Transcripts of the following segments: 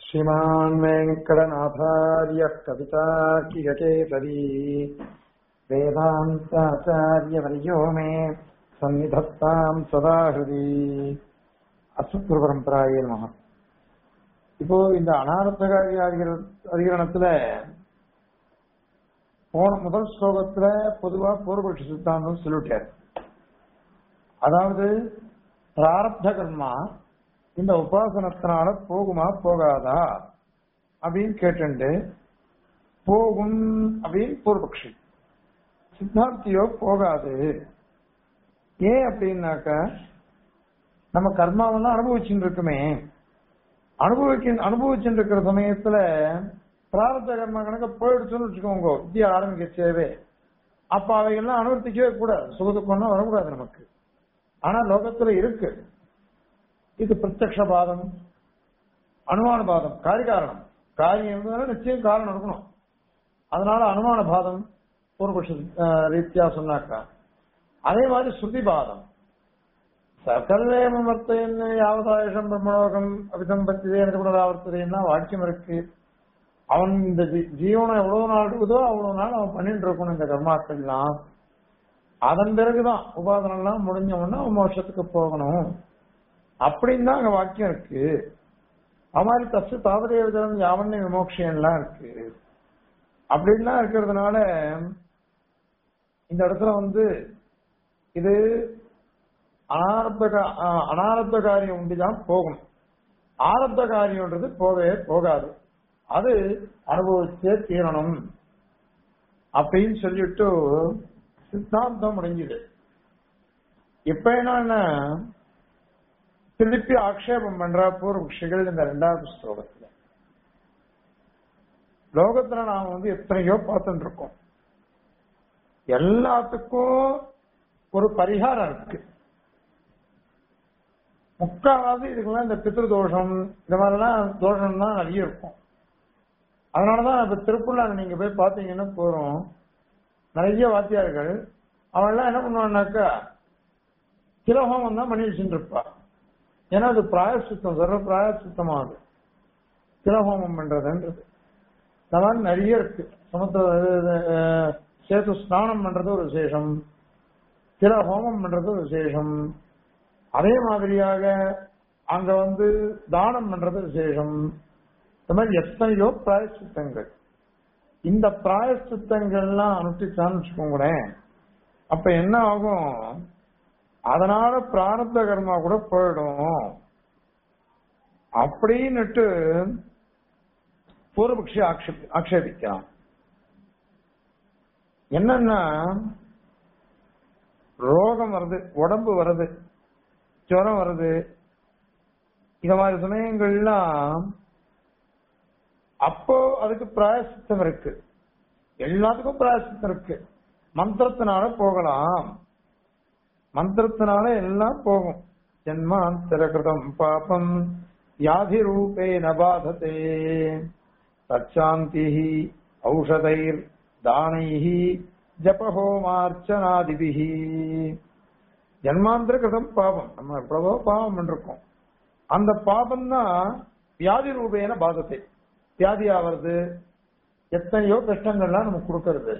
श्रीमान् वेङ्कटनाथार्यः कविताकिगकेसरी वेदान्ताचार्यवर्यो मे सन्निधत्ताम् सदा हृदि அசுத்குரு பரம்பராயே நமக இப்போ இந்த அனாரத்தகாரி அதிகரணத்துல போன முதல் ஸ்லோகத்துல பொதுவா பூர்வபட்ச சித்தாந்தம் சொல்லிட்டார் அதாவது பிராரப்த கர்மா இந்த உபாசனத்தினால போகுமா போகாதா அப்படின்னு கேட்டு போகும் அப்படின்னு பூர்வபக்ஷி சித்தாந்தியோ போகாது ஏன் அப்படின்னாக்க நம்ம கர்மாவெல்லாம் அனுபவிச்சுட்டு இருக்குமே அனுபவிக்க அனுபவிச்சுட்டு இருக்கிற சமயத்துல பிராரத்த கர்மா கணக்க போயிடுச்சுன்னு வச்சுக்கோங்க வித்தியா ஆரம்பிக்கச்சேவே அப்ப அவைகள்லாம் அனுவர்த்திக்கவே கூடாது சுகதுக்கம்னா வரக்கூடாது நமக்கு ஆனா லோகத்துல இருக்கு இது பிரத்யக்ஷ பாதம் அனுமான பாதம் காரிகாரணம் காரியம் இருந்ததுனால நிச்சயம் காரணம் இருக்கணும் அதனால அனுமான பாதம் பூர்வபட்ச ரீதியா சொன்னாக்கா அதே மாதிரி ஸ்ருதி பாதம் சகல்வேமர்த்தையன் யாவதாயுஷம் பிரம்மலோகம் அபிசம்பத்திதே என்று கூட ஆவர்த்ததைன்னா வாக்கியம் இருக்கு அவன் இந்த ஜீவனம் எவ்வளவு நாள் இருக்குதோ அவ்வளவு நாள் அவன் பண்ணிட்டு இருக்கணும் இந்த கர்மாக்கள்லாம் அதன் பிறகுதான் உபாதனம் எல்லாம் முடிஞ்ச உடனே அவன் மோட்சத்துக்கு போகணும் அப்படின்னு தான் அங்க வாக்கியம் இருக்கு அது மாதிரி தசு தாவதேவதம் யாவண்ண விமோக்ஷன்லாம் இருக்கு அப்படின்லாம் இருக்கிறதுனால இந்த இடத்துல வந்து இது அனாரத்த அனாரத்த காரியம் உண்டுதான் போகும் ஆரத்த காரியம்ன்றது போகவே போகாது அது அனுபவிச்சே தீரணும் அப்படின்னு சொல்லிட்டு சித்தாந்தம் முடிஞ்சுது இப்ப என்னன்னா திருப்பி ஆக்ஷேபம் பண்ற பூர்வபக்ஷிகள் இந்த ரெண்டாவது ஸ்லோகத்துல லோகத்துல நாம வந்து எத்தனையோ பார்த்துட்டு இருக்கோம் எல்லாத்துக்கும் ஒரு பரிகாரம் இருக்கு முக்காவாசி இதுக்கெல்லாம் இந்த பித்ரு தோஷம் இந்த மாதிரிலாம் தோஷம் தான் நிறைய இருக்கும் அதனாலதான் இப்ப திருப்பூர்ல நீங்க போய் பாத்தீங்கன்னா போறோம் நிறைய வாத்தியார்கள் அவன்லாம் என்ன பண்ணுவான்னாக்கா திலஹோமம் தான் பண்ணி வச்சுட்டு இருப்பா ஏன்னா அது பிராயசித்தம் சர்வ பிராயசித்தமாகுது திலஹோமம் பண்றதுன்றது இந்த மாதிரி நிறைய இருக்கு சமுத்திர சேத்து ஸ்நானம் பண்றது ஒரு விசேஷம் தில ஹோமம் பண்றது ஒரு விசேஷம் அதே மாதிரியாக அங்க வந்து தானம் பண்றது விசேஷம் இந்த மாதிரி எத்தனையோ பிராயசித்தங்கள் இந்த பிராயசித்தங்கள்லாம் அனுஷ்டிச்சான்னு வச்சுக்கோங்களேன் அப்ப என்ன ஆகும் அதனால பிராரத்த கர்மா கூட போயிடும் அப்படின்னுட்டு பூர்வபக்ஷி ஆக்ஷேபி ஆக்ஷேபிக்கலாம் என்னன்னா ரோகம் வருது உடம்பு வருது ஜுரம் வருது இந்த மாதிரி சமயங்கள்லாம் அப்போ அதுக்கு பிராயசித்தம் இருக்கு எல்லாத்துக்கும் பிராயசித்தம் இருக்கு மந்திரத்தினால போகலாம் மந்திரத்தினால எல்லாம் போகும் ஜென்மாந்தரகிருதம் பாபம் வியாதி ரூபே நபாததே தச்சாந்தி ஔஷதைர் தானைஹி ஜபஹோமார்ச்சனாதிபிஹி ஜன்மாந்திர கிருதம் பாபம் நம்ம எவ்வளவோ பாவம் பண்ணிருக்கோம் அந்த பாபம் தான் வியாதி ரூபேன பாதத்தை வியாதி ஆவது எத்தனையோ கஷ்டங்கள்லாம் நமக்கு கொடுக்கறது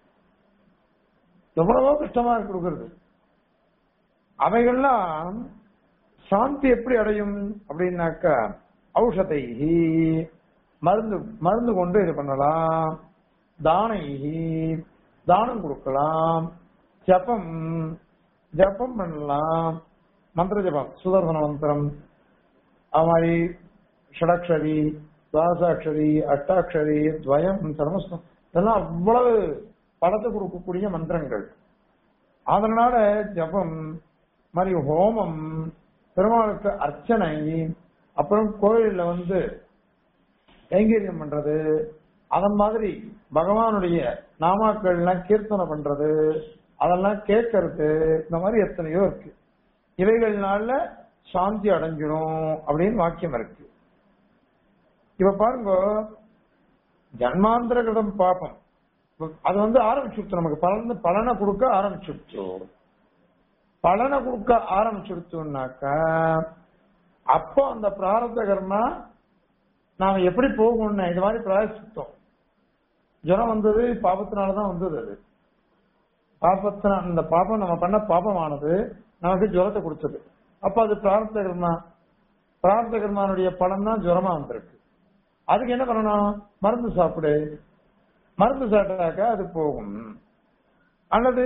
எவ்வளவோ கஷ்டமா கொடுக்கறது அவைகள்லாம் சாந்தி எப்படி அடையும் அப்படின்னாக்கா ஔஷதை மருந்து மருந்து கொண்டு இது பண்ணலாம் தானை தானம் கொடுக்கலாம் ஜபம் ஜபம் பண்ணலாம் மந்திர ஜபம் சுதர்சன மந்திரம் அது மாதிரி ஷடாட்சரி துவாசாட்சரி அட்டாட்சரி துவயம் சர்மஸ்தம் இதெல்லாம் அவ்வளவு பலத்தை கொடுக்கக்கூடிய மந்திரங்கள் அதனால ஜபம் மாதிரி ஹோமம் பெருமாளுக்கு அர்ச்சனை அப்புறம் கோயில்ல வந்து கைங்கரியம் பண்றது அதன் மாதிரி பகவானுடைய நாமாக்கள் எல்லாம் கீர்த்தனை பண்றது அதெல்லாம் கேட்கறது இந்த மாதிரி எத்தனையோ இருக்கு இவைகள்னால சாந்தி அடைஞ்சிடும் அப்படின்னு வாக்கியம் இருக்கு இப்ப பாருங்க ஜன்மாந்திர கிருதம் பாப்பம் அது வந்து ஆரம்பிச்சுடுச்சு நமக்கு பலன் பலனை கொடுக்க ஆரம்பிச்சுடுச்சு பலனை கொடுக்க ஆரம்பிச்சுடுச்சோம்னாக்கா அப்போ அந்த பிராரத்த கர்மா நாம எப்படி போகணும்னு இது மாதிரி பிராயசித்தம் ஜுரம் வந்தது பாபத்தினாலதான் வந்தது அது பாபத்தின அந்த பாபம் நம்ம பண்ண பாபமானது நமக்கு ஜுரத்தை கொடுத்தது அப்ப அது பிரார்த்த கர்மா பிரார்த்த கர்மானுடைய பலன் தான் ஜுரமா வந்திருக்கு அதுக்கு என்ன பண்ணணும் மருந்து சாப்பிடு மருந்து சாப்பிட்டாக்கா அது போகும் அல்லது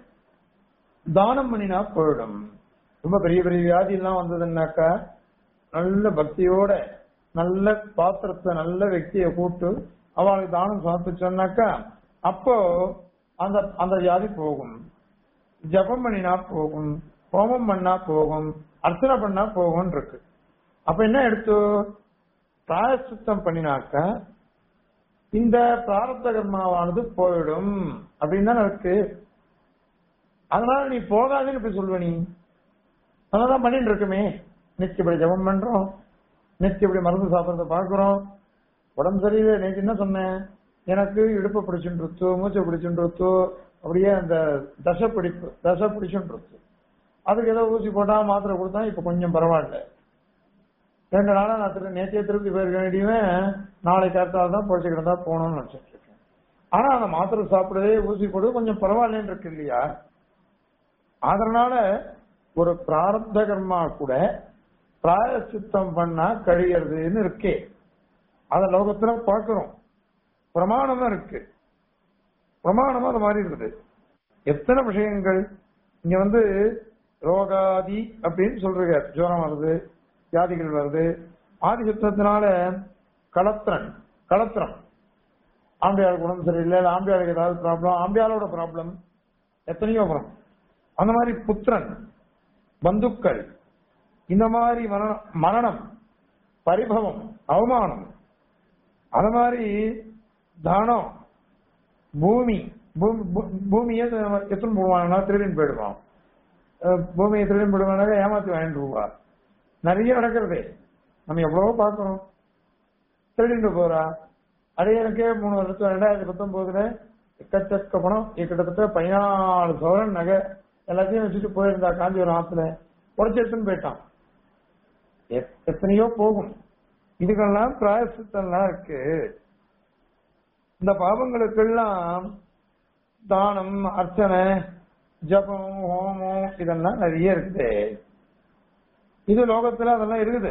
தானம் பண்ணினா போயிடும் ரொம்ப பெரிய பெரிய வியாதி எல்லாம் வந்ததுன்னாக்கா நல்ல பக்தியோட நல்ல பாத்திரத்தை நல்ல వ్యక్తిயை கூப்பிட்டு அவளுக்கு தானம் சாப்பிட்டு சொன்னாக்கா அப்போ அந்த அந்த வியாதி போகும் ஜபம் பண்ணினா போகும் ஹோமம் பண்ணா போகும் அர்ச்சனை பண்ணா போகும் இருக்கு அப்ப என்ன எடுத்து பிராயசித்தம் பண்ணினாக்க இந்த பிராரப்த கர்மாவானது போயிடும் அப்படின்னு தான் இருக்கு அதனால நீ போகாதுன்னு இப்படி சொல்லுவ நீ அதெல்லாம் பண்ணிட்டு இருக்குமே நிச்சயப்படி ஜபம் பண்றோம் நிச்சயப்படி மருந்து சாப்பிடறத பாக்குறோம் உடம்பு சரியில்லை நேற்று என்ன சொன்னேன் எனக்கு இடுப்பை பிடிச்சுட்டு மூச்சை பிடிச்சுட்டு அப்படியே அந்த தசை பிடிப்பு தசை பிடிச்சுட்டு அதுக்கு ஏதோ ஊசி போட்டா மாத்திரை கொடுத்தா இப்ப கொஞ்சம் பரவாயில்ல ரெண்டு நாளா நான் திரு நேற்றைய திருப்பதி போயிருக்க வேண்டியவன் நாளை கரெக்டாக தான் பொழைச்சிக்கிட்டு தான் போகணும்னு நினைச்சிட்டு இருக்கேன் ஆனா அந்த மாத்திரை சாப்பிடவே ஊசி போடுறது கொஞ்சம் பரவாயில்லன்னு இருக்கு இல்லையா அதனால ஒரு பிராரப்த கர்மா கூட பிராயசித்தம் பண்ணா கழியறதுன்னு இருக்கே அத லோகத்துல பார்க்கிறோம் பிரமாணமா இருக்கு பிரமாணமா அது மாதிரி இருக்குது எத்தனை விஷயங்கள் இங்க வந்து ரோகாதி அப்படின்னு சொல்றீங்க ஜுரம் வருது வியாதிகள் வருது ஆதிசத்தினால களத்திரன் களத்திரம் ஆம்பியாளுக்கு உடம்பு சரியில்லை இல்ல ஆம்பியாளுக்கு ஏதாவது ப்ராப்ளம் ஆம்பியாளோட ப்ராப்ளம் எத்தனையோ வரும் அந்த மாதிரி புத்திரன் பந்துக்கள் இந்த மாதிரி மரணம் மரணம் பரிபவம் அவமானம் அது மாதிரி தானம் பூமி பூமி- பூ- பூமியை எத்தனை போடுவாங்கன்னா திருடின்னு போயிடுவான் அஹ் பூமியை திருடின்னு போயிடுவாங்க ஏமாத்தி வாங்கிட்டு போவா நிறைய நடக்கிறதே நம்ம எவ்வளவோ பார்க்கிறோம் திருடிட்டு போறா அடையனுக்கே மூணு வருஷம் ரெண்டாயிரத்தி பத்தொன்பதுல எக்கச்சக்க பணம் கிட்டத்தட்ட பதினாலு சவரன் நகை எல்லாத்தையும் வச்சுட்டு போயிருந்தா காஞ்சிபுரம் ஆத்துல உடச்சு எடுத்துன்னு போயிட்டான் எத்- எத்தனையோ போகும் இதுக்கெல்லாம் பிராயசித்தம்லாம் இருக்கு இந்த பாவங்களுக்கெல்லாம் தானம் அர்ச்சனை ஜபம் ஹோமம் இதெல்லாம் நிறைய இருக்குது இது லோகத்துல அதெல்லாம் இருக்குது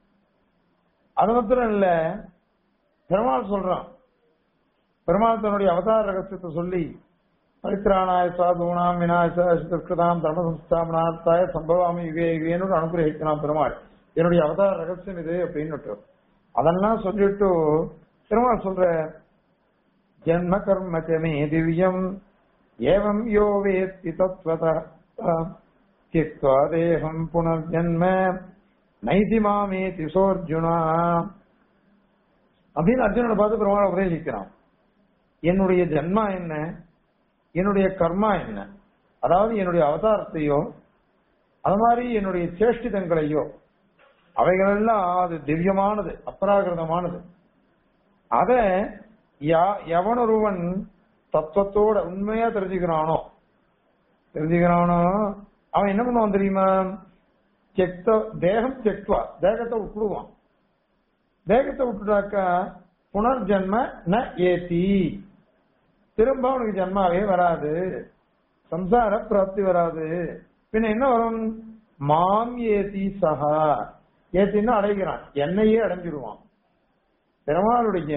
அது மாத்திரம் இல்ல பெருமாள் சொல்றான் பெருமாள் தன்னுடைய அவதார ரகசியத்தை சொல்லி பரித்ராணாய சாதுனாம் விநாயக சுகிருதாம் தர்ம சம்ஸ்தாபனார்த்தாய சம்பவாமி யுகே யுகேன்னு அனுகிரகிக்கிறான் பெருமாள் என்னுடைய அவதார ரகசியம் இது அப்படின்னு அதெல்லாம் சொல்லிட்டு பெருமாள் சொல்ற ஜன்ம கர்ம மே திவ்யம் ஏவம் யோ வேத்தி தத்வத திக்வா தேகம் புனர்ஜன்ம நைதி மாமேதி சோர்ஜுனா அப்படின்னு அர்ஜுனனை பார்த்து பெருமாள் உபதேசிக்கிறான் என்னுடைய ஜன்மா என்ன என்னுடைய கர்மா என்ன அதாவது என்னுடைய அவதாரத்தையோ அது மாதிரி என்னுடைய சேஷ்டிதங்களையோ அவைகளெல்லாம் அது திவ்யமானது அபராகிருதமானது அத யா- எவனொருவன் தத்துவத்தோட உண்மையா தெரிஞ்சுக்கிறானோ தெரிஞ்சுக்கிறானோ அவன் என்ன பண்ணுவான் தெரியுமா செக்த தேகம் செக்வா தேகத்தை விட்டுடுவான் தேகத்தை விட்டுட்டாக்கா புனர்ஜன்ம ந ஏத்தி திரும்ப அவனுக்கு ஜன்மாவே வராது சம்சார பிராப்தி வராது பின்ன என்ன வரும் மாம் ஏத்தி சஹா ஏத்தின்னா அடைகிறான் என்னையே அடைஞ்சிடுவான் பெருமாளுடைய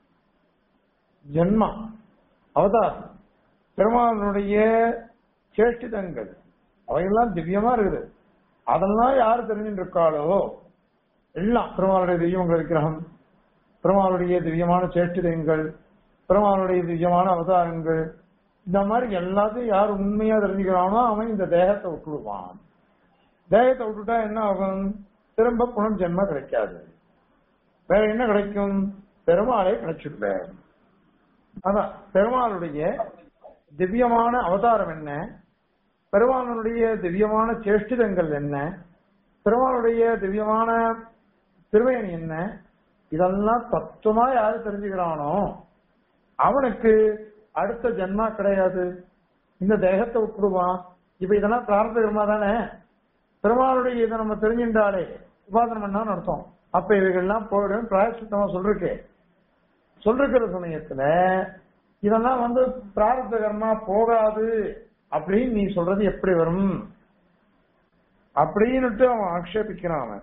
ஜென்மா அவதாரம் பெருமாளுடைய சேஷ்டிதங்கள் அவையெல்லாம் திவ்யமா இருக்குது அதெல்லாம் யாரு தெரிஞ்சுட்டு இருக்காளோ எல்லாம் பெருமாளுடைய தெய்வங்க விக்கிரகம் பெருமாளுடைய திவ்யமான சேஷ்டிதங்கள் பெருமாளுடைய திவ்யமான அவதாரங்கள் இந்த மாதிரி எல்லாத்தையும் யார் உண்மையா தெரிஞ்சுக்கிறானோ அவன் இந்த தேகத்தை விட்டுடுவான் தேகத்தை விட்டுட்டா என்ன ஆகும் திரும்ப புனம் ஜென்ம கிடைக்காது வேற என்ன கிடைக்கும் பெருமாளை கிடைச்சிடுவேன் அதான் பெருமாளுடைய திவ்யமான அவதாரம் என்ன பெருமாளுடைய திவ்யமான சேஷ்டிதங்கள் என்ன பெருமாளுடைய திவ்யமான திருவேணி என்ன இதெல்லாம் தத்துவமா யாரு தெரிஞ்சுக்கிறானோ அவனுக்கு அடுத்த ஜென்மா கிடையாது இந்த தேகத்தை விட்டுடுவான் இப்ப இதெல்லாம் பிரார்த்தகரமா தானே பெருமாளுடைய இதை நம்ம தெரிஞ்சின்றாலே உபாசனம் பண்ணான்னு அர்த்தம் அப்ப இவைகள்லாம் போயிடும் பிராயசித்தமா சொல்றக்கே சொல்லிருக்கிற சமயத்துல இதெல்லாம் வந்து பிராரத்த கர்மா போகாது அப்படின்னு நீ சொல்றது எப்படி வரும் அப்படின்னுட்டு அவன் ஆக்ஷேபிக்கிறான் அவன்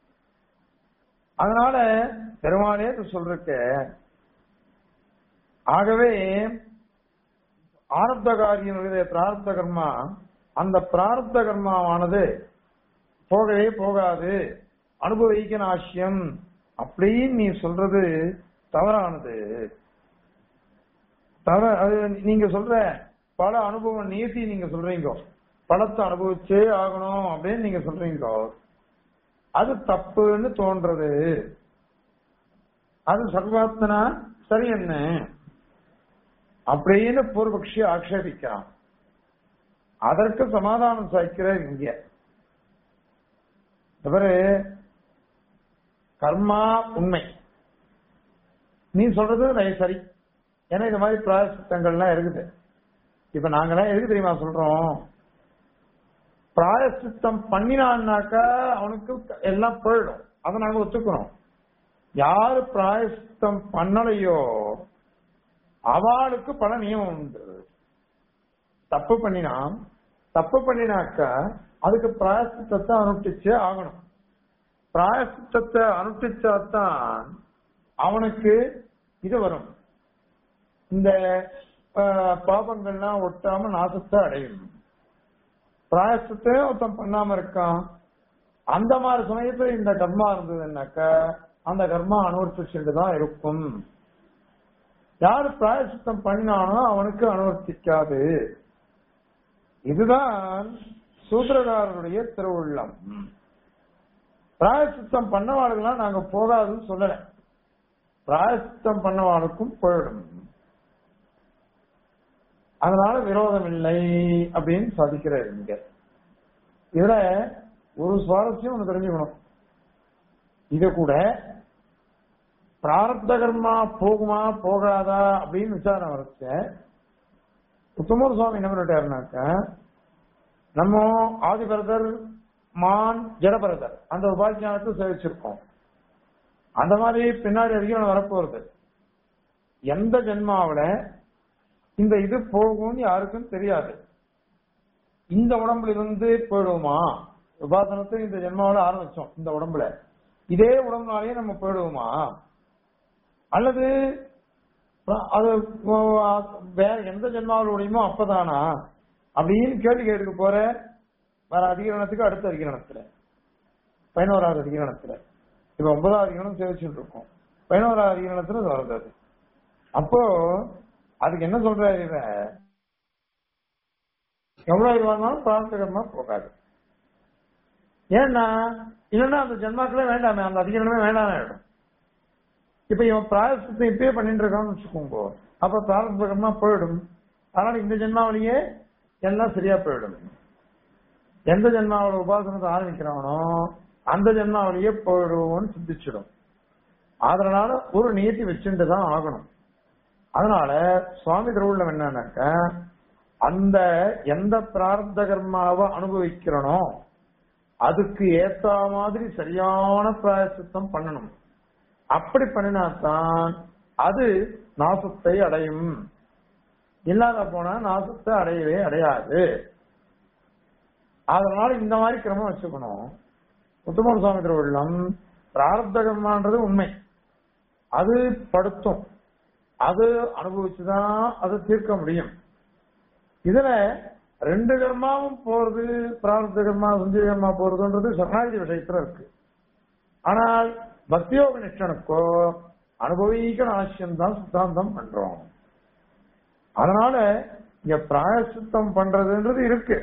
அதனால பெருமானே இது சொல்றக்க ஆகவே ஆரப்த காரியம் பிராரப்த கர்மா அந்த பிராரப்த கர்மாவானது போகவே போகாது அனுபவிக்க நாசியம் அப்படின்னு நீ சொல்றது தவறானது தவ அது நீங்க சொல்ற பல அனுபவம் நீதி நீங்க சொல்றீங்க பழத்தை அனுபவிச்சே ஆகணும் அப்படின்னு நீங்க சொல்றீங்க அது தப்புன்னு தோன்றது அது சர்வாத்மனா சரி என்ன அப்படின்னு பூர்வபக்ஷி ஆக்ஷேபிக்கிறான் அதற்கு சமாதானம் சாய்க்கிறார் இங்க இவரு கர்மா உண்மை நீ சொல்றது ரை- சரி ஏன்னா இந்த மாதிரி பிராயசித்தங்கள்லாம் இருக்குது இப்ப நாங்கெல்லாம் எதுக்கு தெரியுமா சொல்றோம் பிராயசித்தம் பண்ணினான்னாக்கா அவனுக்கு எல்லாம் போயிடும் அதை நாங்க ஒத்துக்கிறோம் யாரு பிராயசித்தம் பண்ணலையோ அவளுக்கு பல நியமம் உண்டு தப்பு பண்ணினா தப்பு பண்ணினாக்கா அதுக்கு பிராயசித்தத்தை அனுஷ்டிச்சே ஆகணும் பிராயசித்தத்தை அனுஷ்டிச்சாதான் அவனுக்கு இது வரும் இந்த ஆஹ், பாபங்கள்லாம் ஒட்டாம நாசத்தை அடையும் பிராயசத்தை ஒருத்தன் பண்ணாம இருக்கான் அந்த மாதிரி சமயத்துல இந்த கர்மா இருந்ததுன்னாக்கா அந்த கர்மா அனுவர்த்திச்சுட்டு தான் இருக்கும் யாரு பிராயசித்தம் பண்ணினானோ அவனுக்கு அனுவர்த்திக்காது இதுதான் சூத்திரகாரருடைய திருவுள்ளம் பிராயசித்தம் பண்ணவாளுக்கெல்லாம் நாங்க போகாதுன்னு சொல்லல பிராயசித்தம் பண்ணவாளுக்கும் போயிடும் அதனால விரோதம் இல்லை அப்படின்னு சாதிக்கிறார் இங்க இதுல ஒரு சுவாரஸ்யம் ஒண்ணு தெரிஞ்சுக்கணும் இத கூட பிராரப்த கர்மா போகுமா போகாதா அப்படின்னு விசாரணை வரைச்ச உத்தமூர் சுவாமி என்ன பண்ணிட்டாருனாக்க நம்ம ஆதிபரதர் மான் ஜடபரதர் அந்த உபாக்கியானத்தை சேவிச்சிருக்கோம் அந்த மாதிரி பின்னாடி அதிகம் வரப்போறது எந்த ஜென்மாவில இந்த இது போகும்னு யாருக்கும் தெரியாது இந்த உடம்புல இருந்து போயிடுவோமா உபாசனத்தை இந்த ஜென்மாவில ஆரம்பிச்சோம் இந்த உடம்புல இதே உடம்புனாலேயே நம்ம போயிடுவோமா அல்லது அது வேற எந்த ஜென்மாவில் முடியுமோ அப்பதானா அப்படின்னு கேள்வி கேட்டுக்க போற வேற அதிகரணத்துக்கு அடுத்த அதிகரணத்துல பதினோராவது அதிகரணத்துல இப்ப ஒன்பதாவது அதிகரணம் சேவிச்சுட்டு இருக்கோம் பதினோராவது அதிகரணத்துல இது வருது அது. அப்போ அதுக்கு என்ன சொல்றாரு இவன் எவ்வளவு ரூபாய்னாலும் பிரார்த்தகமா போகாது ஏன்னா இல்லைன்னா அந்த ஜென்மாக்களே வேண்டாமே அந்த அதிகரணமே வேண்டாம் ஆயிடும் இப்ப இவன் பிராயசத்தை இப்பயே பண்ணிட்டு இருக்கான்னு வச்சுக்கோங்க அப்ப பிராரம்பகமா போயிடும் அதனால இந்த ஜென்மாவிலேயே எல்லாம் சரியா போயிடும் எந்த ஜென்மாவோட உபாசனத்தை ஆரம்பிக்கிறானோ அந்த ஜென்மாவிலேயே போயிடுவோம்னு சிந்திச்சிடும் அதனால ஒரு நியத்தி வச்சுட்டு தான் ஆகணும் அதனால சுவாமி திருவுள்ளம் என்னன்னாக்க அந்த எந்த பிரார்த்த கர்மாவை அனுபவிக்கிறனோ அதுக்கு ஏத்த மாதிரி சரியான பிராயசித்தம் பண்ணணும் அப்படி பண்ணினாதான் அது நாசத்தை அடையும் இல்லாத போனா நாசத்தை அடையவே அடையாது அதனால இந்த மாதிரி கிரமம் வச்சுக்கணும் உத்தம சுவாமி திருவள்ளம் பிராரப்த கர்மான்றது உண்மை அது படுத்தும் அது அனுபவிச்சுதான் அதை தீர்க்க முடியும் இதுல ரெண்டு கர்மாவும் போறது பிரார்த்த கர்மா சஞ்சய கர்மா போறதுன்றது சரணாகதி விஷயத்துல இருக்கு ஆனால் பக்தியோக நிஷ்டனுக்கோ அனுபவிக்க அவசியம் தான் சித்தாந்தம் பண்றோம் அதனால இங்க பிராயசித்தம் பண்றதுன்றது இருக்கு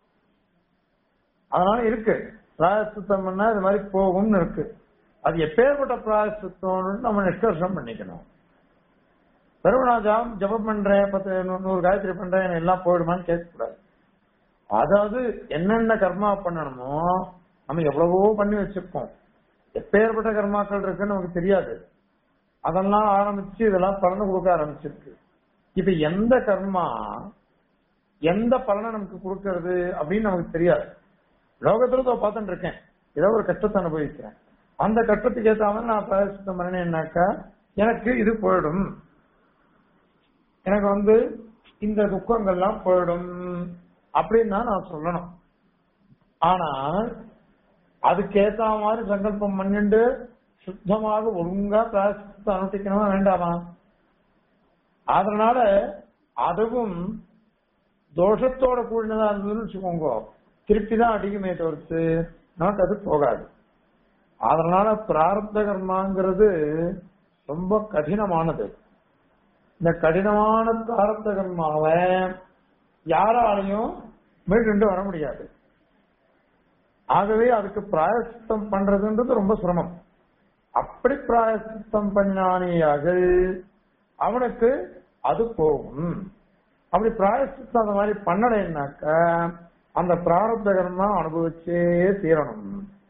அதனால இருக்கு பிராயசித்தம் பண்ணா இது மாதிரி போகும்னு இருக்கு அது எப்பேற்பட்ட பிராயசித்தம்னு நம்ம நிஷ்கர்ஷம் பண்ணிக்கணும் வெறும் நான் ஜபம் ஜபம் பண்றேன் பத்து நூ- நூறு காயத்ரி பண்றேன் எனக்கு எல்லாம் போயிடுமான்னு கேட்கக்கூடாது அதாவது என்னென்ன கர்மா பண்ணணுமோ நம்ம எவ்வளவோ பண்ணி வச்சிருக்கோம் எப்பேற்பட்ட கர்மாக்கள் இருக்குன்னு நமக்கு தெரியாது அதெல்லாம் ஆரம்பிச்சு இதெல்லாம் பலனை கொடுக்க ஆரம்பிச்சிருக்கு இப்ப எந்த கர்மா எந்த பலனை நமக்கு கொடுக்கறது அப்படின்னு நமக்கு தெரியாது லோகத்துல தான் பார்த்துட்டு இருக்கேன் ஏதோ ஒரு கஷ்டத்தை அனுபவிக்கிறேன் அந்த கட்டத்துக்கு ஏற்ற மாதிரி நான் பிராயசித்தம் பண்ணினேன்னாக்கா எனக்கு இது போயிடும் எனக்கு வந்து இந்த துக்கங்கள்லாம் போயிடும் அப்படின்னு தான் நான் சொல்லணும் ஆனால் அதுக்கேத்த மாதிரி சங்கல்பம் பண்ணிட்டு சுத்தமாக ஒழுங்கா பிராயசித்தத்தை அனுஷ்டிக்கணுமா வேண்டாமா அதனால அதுவும் தோஷத்தோட கூடினதா இருந்ததுன்னு வச்சுக்கோங்க திருப்பி தான் அடிக்குமே தவிர்த்து நமக்கு அது போகாது அதனால பிராரப்த கர்மாங்கிறது ரொம்ப கடினமானது இந்த கடினமான பிராரப்த கர்மாவை யாராலையும் மீண்டு வர முடியாது ஆகவே அதுக்கு பிராயசித்தம் பண்றதுன்றது ரொம்ப சிரமம் அப்படி பிராயசித்தம் பண்ணினானேயாக அவனுக்கு அது போகும் அப்படி பிராயசித்தம் அந்த மாதிரி பண்ணலைன்னாக்க அந்த பிராரப்த கர்மா அனுபவிச்சே தீரணும்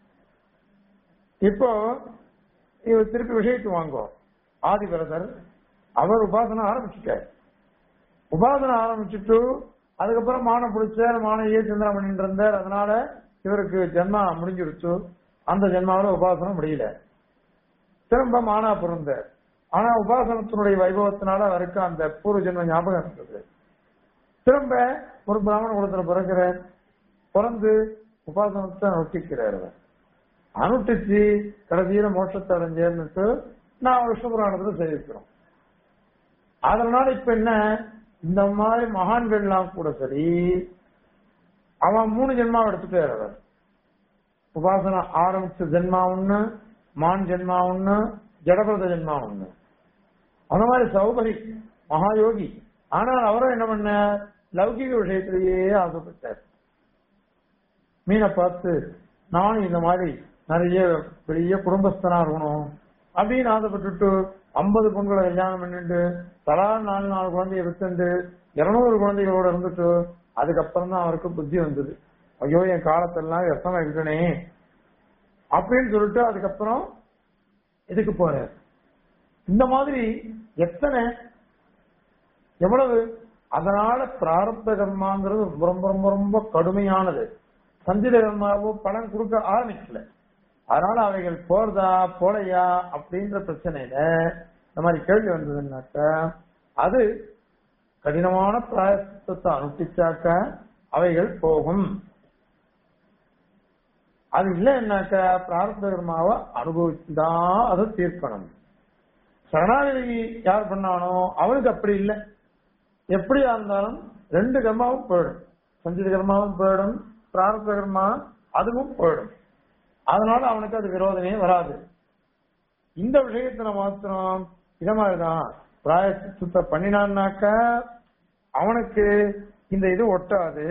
இப்போ இவர் திருப்பி விஷயத்துக்கு வாங்குவோம் ஆதிபரதர் அவர் உபாசனை ஆரம்பிச்சுட்டார் உபாசனை ஆரம்பிச்சுட்டு அதுக்கப்புறம் மானம் பிடிச்சார் மானம் ஏ சிந்தனை பண்ணிட்டு இருந்தார் அதனால இவருக்கு ஜென்மா முடிஞ்சிருச்சு அந்த ஜென்மாவில உபாசனம் முடியல திரும்ப மானா பிறந்தார் ஆனா உபாசனத்தினுடைய வைபவத்தினால அவருக்கு அந்த பூர்வ ஜென்ம ஞாபகம் இருந்தது திரும்ப ஒரு பிராமண குலத்துல பிறக்கிறார் பிறந்து உபாசனத்தை நொட்டிக்கிறார் அவர் அனுட்டிச்சு கடைசியில மோட்சத்தை அடைஞ்சேன்னுட்டு நான் விஷ்ணு புராணத்துல செய்திருக்கிறோம் அதனால இப்ப என்ன இந்த மாதிரி மகான்கள்லாம் கூட சரி அவன் மூணு ஜென்மாவை எடுத்துட்டார் அவர் உபாசனை ஆரம்பிச்ச ஜென்மா ஒண்ணு மான் ஜென்மா ஒண்ணு ஜடபிரத ஜென்மா ஒண்ணு அந்த மாதிரி சௌகரி மகாயோகி ஆனால் அவரும் என்ன பண்ண லௌகிக விஷயத்திலேயே ஆசைப்பட்டார் மீனை பார்த்து நானும் இந்த மாதிரி நிறைய பெரிய குடும்பஸ்தனா இருக்கணும் அப்படின்னு ஆசைப்பட்டுட்டு ஐம்பது பெண்களை கல்யாணம் பண்ணிட்டு தலா நாலு நாலு குழந்தைய வித்துண்டு இருநூறு குழந்தைகளோட இருந்துட்டு அதுக்கப்புறம் தான் அவருக்கு புத்தி வந்தது ஐயோ என் காலத்தெல்லாம் வியர்த்தமா இருக்கனே அப்படின்னு சொல்லிட்டு அதுக்கப்புறம் இதுக்கு போறார் இந்த மாதிரி எத்தனை எவ்வளவு அதனால பிராரப்த கர்மாங்கிறது ரொம்ப ரொம்ப ரொம்ப ரொம்ப கடுமையானது சஞ்சித கர்மாவோ பலன் கொடுக்க ஆரம்பிக்கல அதனால அவைகள் போறதா போலையா அப்படின்ற பிரச்சனையில இந்த மாதிரி கேள்வி வந்ததுன்னாக்க அது கடினமான பிராயசத்தை அனுஷ்டிச்சாக்க அவைகள் போகும் அது இல்லைன்னாக்க பிராரப்த கர்மாவை அனுபவிச்சுதான் அதை தீர்க்கணும் சரணாகதி யார் பண்ணானோ அவனுக்கு அப்படி இல்லை எப்படியா இருந்தாலும் ரெண்டு கர்மாவும் போயிடும் சஞ்சித கர்மாவும் போயிடும் பிராரப்த கர்மா அதுவும் போயிடும் அதனால அவனுக்கு அது விரோதமே வராது இந்த விஷயத்துல மாத்திரம் இத மாதிரிதான் பிராயசித்தத்தை பண்ணினான்னாக்க அவனுக்கு இந்த இது ஒட்டாது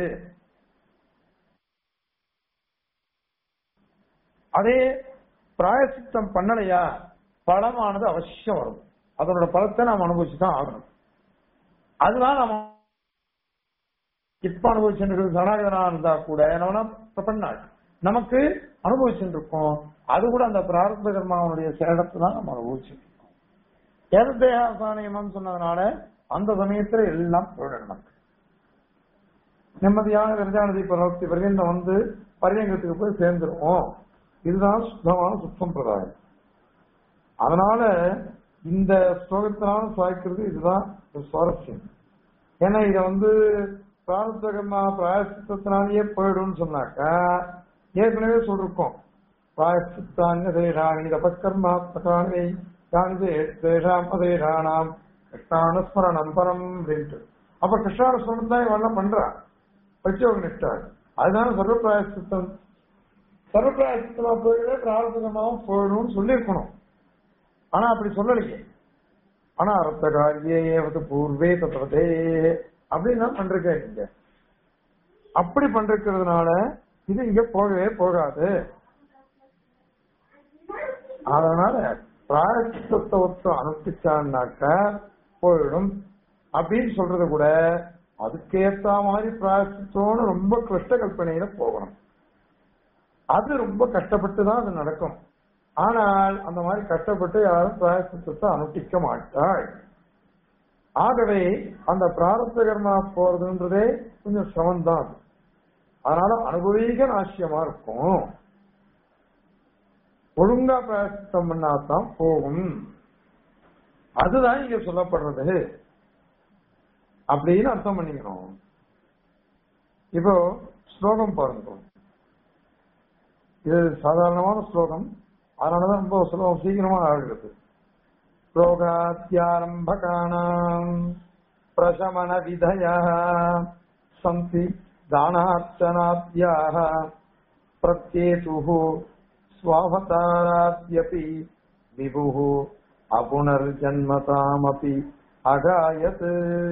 அதே பிராயசித்தம் பண்ணலையா பலமானது அவசியம் வரும் அதனோட பலத்தை நாம் அனுபவிச்சுதான் ஆகணும் அதுதான் நம்ம இப்ப அனுபவிச்சுட்டு சனாதனா இருந்தா கூட நம்ம பண்ணாள் நமக்கு அனுபவிச்சுட்டு இருக்கோம் அது கூட அந்த பிரார்த்த கர்மாவனுடைய சேடத்தை தான் நம்ம அனுபவிச்சுட்டு இருக்கோம் ஏதேகாசானியமம் சொன்னதுனால அந்த சமயத்துல எல்லாம் போயிடும் நமக்கு நிம்மதியான விரஜானதி பரவத்தி பர்யந்தம் வந்து பரியங்கத்துக்கு போய் சேர்ந்துருவோம் இதுதான் சுத்தமான சுத்தம் பிரதாயம் அதனால இந்த ஸ்லோகத்தினால சுவாய்க்கிறது இதுதான் ஒரு சுவாரஸ்யம் ஏன்னா இத வந்து பிரார்த்தகமா பிராயசித்தத்தினாலேயே போயிடும்னு சொன்னாக்கா ஏற்கனவே சொல்லிருக்கோம் பிராயசித்தாங்க தேஷாணி தபக்கர்மாத்மகானி யானி தேஷாம் அதேஷானாம் கிருஷ்ணானுஸ்மரணம் பரம் அப்படின்ட்டு அப்ப கிருஷ்ணானுஸ்மரணம் தான் இவெல்லாம் பண்றா பச்சோக நிஷ்டாள் அதுதான் சர்வ பிராயசித்தம் சர்வ பிராயசித்தமா போயிட பிரார்த்தகமாவும் போயிடும்னு சொல்லியிருக்கணும் ஆனா அப்படி சொல்லலையே ஆனா ரத்த காரியே பூர்வே தத்துவதே அப்படின்னு நான் பண்றேன் இங்க அப்படி பண்றதுனால இது இங்க போகவே போகாது அதனால பிராயசித்தத்தை ஒருத்தர் அனுஷ்டிச்சான்னாக்க போயிடும் அப்படின்னு சொல்றது கூட அதுக்கேத்த மாதிரி பிராயசித்தோன்னு ரொம்ப கிருஷ்ட கல்பனையில போகணும் அது ரொம்ப கஷ்டப்பட்டு தான் அது நடக்கும் ஆனால் அந்த மாதிரி கஷ்டப்பட்டு யாரும் பிராயசித்தத்தை அனுஷ்டிக்க மாட்டாள் ஆகவே அந்த பிராரத்த கர்மா போறதுன்றதே கொஞ்சம் சிரமம் தான் அது. அதனால அனுபவீக நாசியமா இருக்கும் ஒழுங்கா பிராயசித்தம் பண்ணாதான் போகும் அதுதான் இங்க சொல்லப்படுறது அப்படின்னு அர்த்தம் பண்ணிக்கணும் இப்போ ஸ்லோகம் பாருங்க இது சாதாரணமான ஸ்லோகம் அதனாலதான் ரொம்ப சுலபம் சீக்கிரமா ஆகிறது ஸ்லோகாத்தியாரம்பகானாம் பிரசமன விதயா சந்தி தானார்ச்சனாத்யாக பிரத்யேதுः स्वावताराद्यपि विभुः अपुनर्जन्मतामपि अगायत्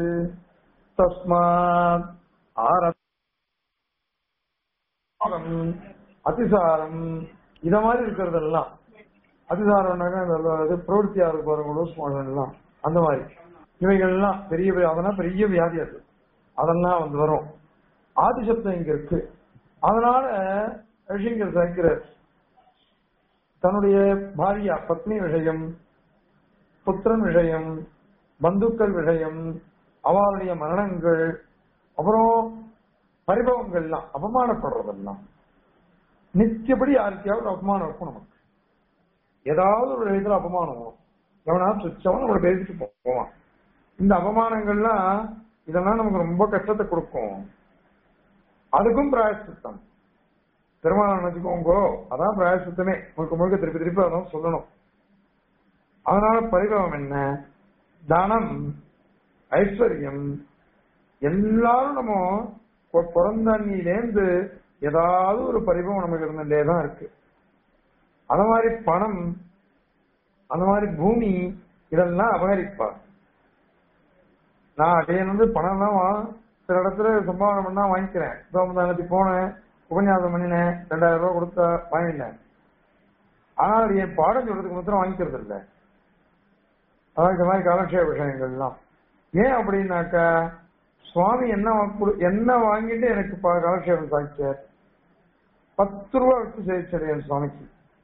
तस्मात् ஆரம்பம் அதிசாரம் இத மாதிரி இருக்கிறதெல்லாம் அதிசாரம்னாக்கா இந்த இது பிரவருத்தியா இருக்கு பாருங்க லூஸ் மோஷன் எல்லாம் அந்த மாதிரி இவைகள்லாம் பெரிய பெரிய- அதெல்லாம் பெரிய வியாதி அது அதெல்லாம் வந்து வரும் ஆதிசப்தம் இங்க இருக்கு அதனால ரிஷிங்கர் சேர்க்கிறார் தன்னுடைய பாரியா பத்னி விஷயம் புத்திரன் விஷயம் பந்துக்கள் விஷயம் அவளுடைய மரணங்கள் அப்புறம் பரிபவங்கள்லாம் அவமானப்படுறதெல்லாம் நித்தியப்படி யாருக்கையாவது அவமானம் இருக்கும் நமக்கு ஏதாவது ஒரு விதத்துல அபமானம் வரும் எவனா சுச்சவன் நம்மளை பேசிட்டு போவான் இந்த அவமானங்கள்லாம் இதெல்லாம் நமக்கு ரொம்ப கஷ்டத்தை கொடுக்கும் அதுக்கும் பிராயசித்தம் பெருமாள் நினைச்சுக்கோங்க அதான் பிராயசித்தமே முழுக்க முழுக்க திருப்பி திருப்பி அதான் சொல்லணும் அதனால பரிபவம் என்ன தனம் ஐஸ்வர்யம் எல்லாரும் நம்ம பொ- பிறந்த அன்னியிலேந்து ஏதாவது ஒரு பரிபவம் நமக்கு இருந்துட்டே தான் இருக்கு அந்த மாதிரி பணம் அந்த மாதிரி பூமி இதெல்லாம் அபகரிப்பா நான் அடையன் வந்து பணம் தான் வா- சில இடத்துல சம்பாவனை பண்ணா வாங்கிக்கிறேன் சோமதானத்தி போனேன் உபன்யாசம் பண்ணினேன் ரெண்டாயிரம் ரூபாய் கொடுத்தா வாங்கினேன் ஆனால் அது என் பாடம் சொல்றதுக்கு மாத்திரம் வாங்கிக்கிறது இல்லை அதான் இந்த மாதிரி காலக்ஷேப விஷயங்கள்லாம் ஏன் அப்படின்னாக்கா சுவாமி என்ன வா- குடு- என்ன வாங்கிட்டு எனக்கு ப- காலக்ஷேபம் சாய்ச்சார் பத்து ரூபா வச்சு சேர்ச்சார் என் சுவாமிக்கு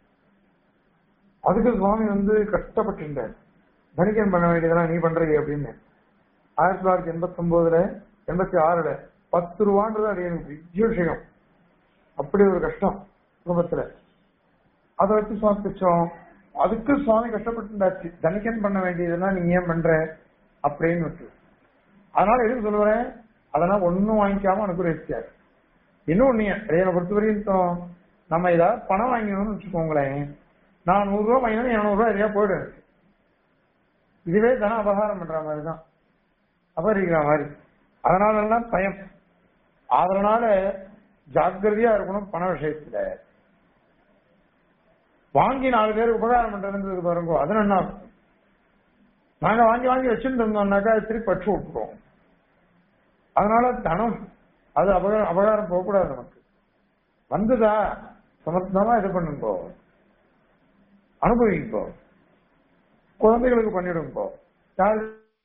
அதுக்கு சுவாமி வந்து கஷ்டப்பட்டுட்டார் தனிக்கன் பண்ண வேண்டியதெல்லாம் நீ பண்றீங்க அப்படின்னு ஆயிரத்தி தொள்ளாயிரத்தி எண்பத்தி ஒன்பதுல எண்பத்தி ஆறுல பத்து ரூபான்றது அது எனக்கு பெரிய விஷயம் அப்படி ஒரு கஷ்டம் குடும்பத்துல அதை வச்சு சுவாமி பிச்சோம் அதுக்கு சுவாமி கஷ்டப்பட்டுண்டாச்சு தனிக்கன் பண்ண வேண்டியதெல்லாம் நீ ஏன் பண்ற அப்படின்னு விட்டு அதனால எதுக்கு சொல்லுவேன் அதெல்லாம் ஒண்ணும் வாங்கிக்காம அனுகிரகிச்சார் இன்னும் ஒண்ணு என்னை பொறுத்த வரையும் நம்ம ஏதாவது பணம் வாங்கணும்னு வச்சுக்கோங்களேன் நான் நூறு ரூபாய் வாங்கினா இருநூறு ரூபாய் எதையா போயிடும் எனக்கு. இதுவே தன அபகாரம் பண்ற மாதிரி தான் அபகரிக்கிற மாதிரி அதனால எல்லாம் பயம் அதனால ஜாக்கிரதையா இருக்கணும் பண விஷயத்துல வாங்கி நாலு பேருக்கு உபகாரம் பண்றதுன்றது பாருங்க அது என்ன நாங்க வாங்கி வாங்கி வச்சுட்டு இருந்தோம்னாக்கா அது திருப்பி பற்று விட்டுருவோம் அதனால தனம் அது அபகாரம் அபகாரம் போகக்கூடாது நமக்கு வந்ததா சமர்த்தமா இது பண்ணுங்கோ அனுபவிங்கோ குழந்தைகளுக்கு பண்ணிடுங்கோ யாரு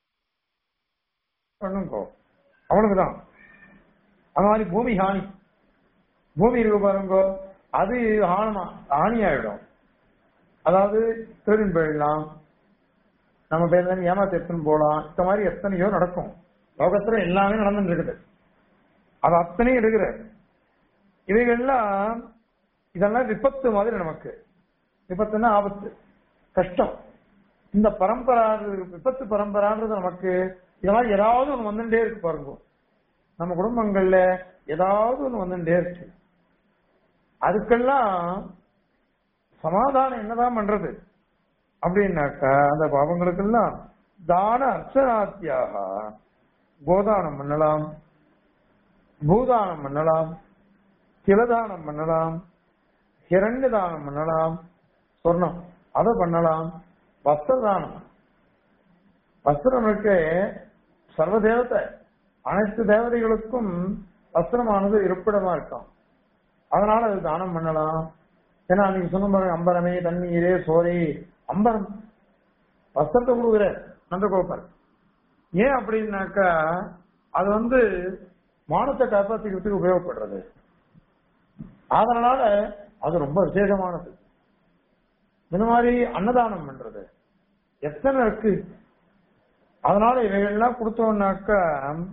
பண்ணுங்கோ அவனுக்குதான் அந்த மாதிரி பூமி ஹானி பூமி இருக்கு பாருங்கோ அது ஆனமா ஹானி ஆயிடும் அதாவது திருடன் போயிடலாம் நம்ம பேர்ல இருந்து ஏமாத்து எடுத்துன்னு போலாம் இந்த மாதிரி எத்தனையோ நடக்கும் லோகத்துல எல்லாமே நடந்துட்டு இருக்குது அது அத்தனையும் எடுக்கிற இவைகள்லாம் இதெல்லாம் விபத்து மாதிரி நமக்கு விபத்துன்னா ஆபத்து கஷ்டம் இந்த பரம்பரா விபத்து பரம்பரான்றது நமக்கு இது மாதிரி ஏதாவது ஒண்ணு வந்துட்டே இருக்கு பாருங்க நம்ம குடும்பங்கள்ல ஏதாவது ஒண்ணு வந்துட்டே இருக்கு அதுக்கெல்லாம் சமாதானம் என்னதான் பண்றது அப்படின்னாக்கா அந்த பாவங்களுக்கெல்லாம் தான அர்ச்சனாத்தியாக கோதானம் பண்ணலாம் பூதானம் பண்ணலாம் திலதானம் பண்ணலாம் ஹிரண்ய தானம் பண்ணலாம் சொர்ணம் அதை பண்ணலாம் வஸ்திரதானம் வஸ்திரம் இருக்க சர்வ தேவதை அனைத்து தேவதைகளுக்கும் வஸ்திரமானது இருப்பிடமா இருக்கும் அதனால அது தானம் பண்ணலாம் ஏன்னா நீங்க சொன்ன பாருங்க அம்பரமே தண்ணீரே சோரே அம்பரம் வஸ்திரத்தை கொடுக்குற நந்தகோபர் ஏன் அப்படின்னாக்கா அது வந்து மானத்தை காப்பாத்திக்கிறதுக்கு உபயோகப்படுறது அதனால அது ரொம்ப விசேஷமானது இந்த மாதிரி அன்னதானம் பண்றது எத்தனை இருக்கு அதனால இவைகள்லாம் கொடுத்தோம்னாக்கா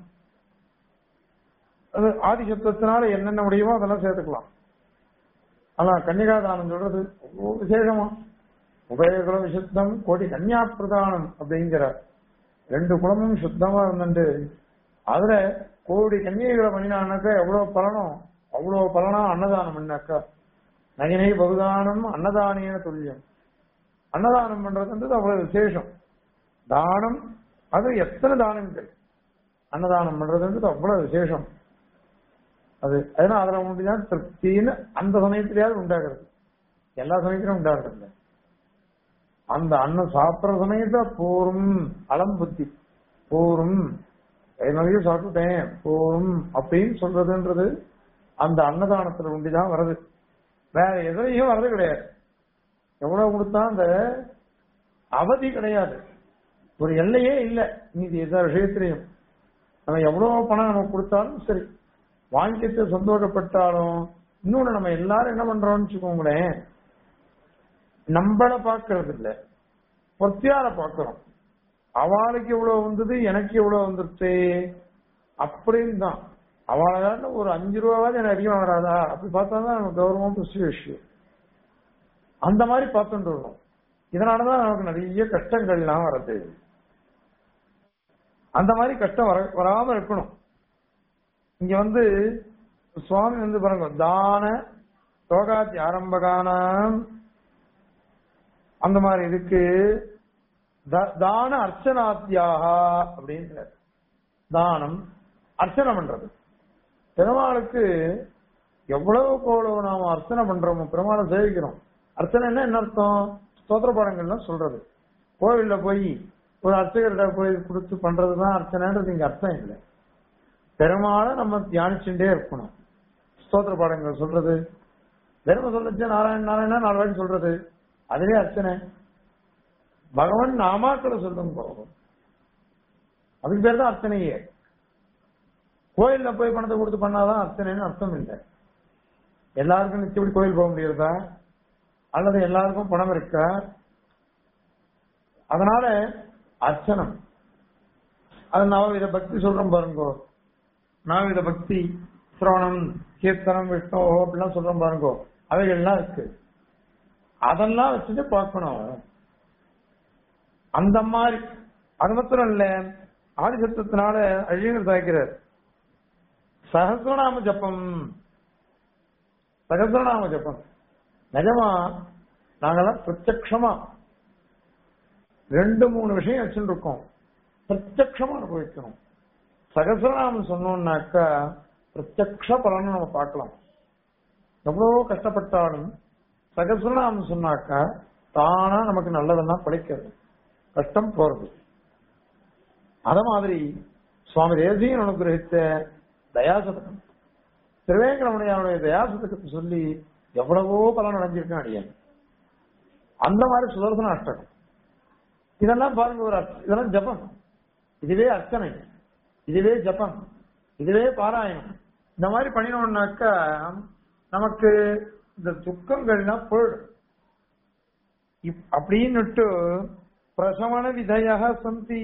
அது ஆதிசத்துவத்தினால என்னென்ன முடியுமோ அதெல்லாம் சேர்த்துக்கலாம் ஆனா கன்னிகாதானம் சொல்றது அவ்வளோ விசேஷமா உபயகுல விசுத்தம் கோடி கன்னியா பிரதானம் அப்படிங்கிறார் ரெண்டு குலமும் சுத்தமா இருந்துட்டு அதுல கோடி கன்னிகைகளை பண்ணினானாக்கா எவ்வளவு பலனும் அவ்வளவு பலனா அன்னதானம் பண்ணாக்கா நகினை பகுதானம் அன்னதானிய துல்லியம் அன்னதானம் பண்றதுன்றது அவ்வளவு விசேஷம் தானம் அது எத்தனை தானங்கள் அன்னதானம் பண்றதுன்றது அவ்வளவு விசேஷம் அது அதனால அதுல முடிஞ்சால் திருப்தின்னு அந்த சமயத்திலேயாவது உண்டாகிறது எல்லா சமயத்திலும் உண்டாகிறது இல்லை அந்த அன்னம் சாப்பிடுற சமயத்துல போரும் அலம் புத்தி போரும் நிறைய சாப்பிட்டுட்டேன் போரும் அப்படின்னு சொல்றதுன்றது அந்த அன்னதானத்துல உண்டிதான் வருது வேற எதுலையும் வர்றது கிடையாது எவ்வளவு கொடுத்தா அந்த அவதி கிடையாது ஒரு எல்லையே இல்லை மீதி எந்த விஷயத்திலையும் நம்ம எவ்வளவு பணம் நமக்கு கொடுத்தாலும் சரி வாங்கிட்டு சந்தோஷப்பட்டாலும் இன்னொன்னு நம்ம எல்லாரும் என்ன பண்றோம்னு வச்சுக்கோங்களேன் நம்மள பாக்குறது இல்ல பொத்தியார பாக்குறோம் அவளுக்கு எவ்வளவு வந்தது எனக்கு எவ்வளவு வந்துருச்சு அப்படின்னு தான் அவளால ஒரு அஞ்சு ரூபாவது எனக்கு அதிகமா வராதா அப்படி பார்த்தா தான் நமக்கு கௌரவம் பெரிய விஷயம் அந்த மாதிரி பார்த்துட்டு இருக்கோம் இதனாலதான் நமக்கு நிறைய கஷ்டங்கள்லாம் வருது அந்த மாதிரி கஷ்டம் வர வராம இருக்கணும் இங்க வந்து சுவாமி வந்து பாருங்க தான ரோகாத்தி ஆரம்பகானம் அந்த மாதிரி இதுக்கு த- தான அர்ச்சனாத்தியாக அப்படின்ற தானம் அர்ச்சனை பண்றது பெருமாளுக்கு எவ்வளவுக்கு எவ்வளவு நாம அர்ச்சனை பண்றோமோ பெருமாளை சேவிக்கிறோம் அர்ச்சனைன்னா என்ன அர்த்தம் ஸ்தோத்திர பாடங்கள்லாம் சொல்றது கோவில்ல போய் ஒரு அர்ச்சகர்கிட்ட போய் கொடுத்து பண்றதுதான் அர்ச்சனைன்றது இங்க அர்த்தம் இல்லை பெருமாளை நம்ம தியானிச்சுட்டே இருக்கணும் ஸ்தோத்திர பாடங்கள் சொல்றது வெறும சொல்லுச்சு நாராயண நாராயணா நாலு வாட்டி சொல்றது அதுவே அர்ச்சனை பகவான் நாமாக்களை சொல்லும் போகும் அதுக்கு பேர் தான் அர்ச்சனையே கோயில்ல போய் பணத்தை கொடுத்து பண்ணாதான் அர்ச்சனைன்னு அர்த்தம் இல்லை எல்லாருக்கும் நிச்சயப்படி கோயில் போக முடியுறதா அல்லது எல்லாருக்கும் பணம் இருக்கா அதனால அர்ச்சனம் அது நவவித பக்தி சொல்றோம் பாருங்கோ நவவித பக்தி சிரவணம் கீர்த்தனம் விஷ்ணு அப்படிலாம் சொல்றோம் பாருங்கோ அவைகள்லாம் இருக்கு அதெல்லாம் வச்சுட்டு பார்க்கணும் அந்த மாதிரி அது மாத்திரம் இல்ல ஆதிசத்தத்தினால அழியங்கள் தாக்கிறார் சகசிரநாம ஜப்பம் சகசிரநாம ஜப்பம் நிஜமா நாங்கெல்லாம் பிரத்யக்ஷமா ரெண்டு மூணு விஷயம் வச்சுட்டு இருக்கோம் பிரத்யக்ஷமா அனுபவிக்கணும் சகசிரநாமம் சொன்னோம்னாக்கா பிரத்யக்ஷ பலனை நம்ம பார்க்கலாம் எவ்வளவோ கஷ்டப்பட்டாலும் சகசிரநாமம் சொன்னாக்கா தானா நமக்கு நல்லதெல்லாம் படிக்கிறது கஷ்டம் போறது அத மாதிரி சுவாமி தேசியன் அனுகிரகித்த தயாசதகம் திருவேங்கடமுடையானுடைய தயாசதகத்தை சொல்லி எவ்வளவோ பலன் அடைஞ்சிருக்கேன் அடியேன் அந்த மாதிரி சுதர்சன அஷ்டகம் இதெல்லாம் பாருங்க ஒரு அர்த்த- இதெல்லாம் ஜபம் இதுவே அர்ச்சனை இதுவே ஜபம் இதுவே பாராயணம் இந்த மாதிரி பண்ணினோம்னாக்கா நமக்கு இந்த துக்கங்கள்லாம் போயிடும் இப்- அப்படின்னுட்டு பிரசவன விதையாக சந்தி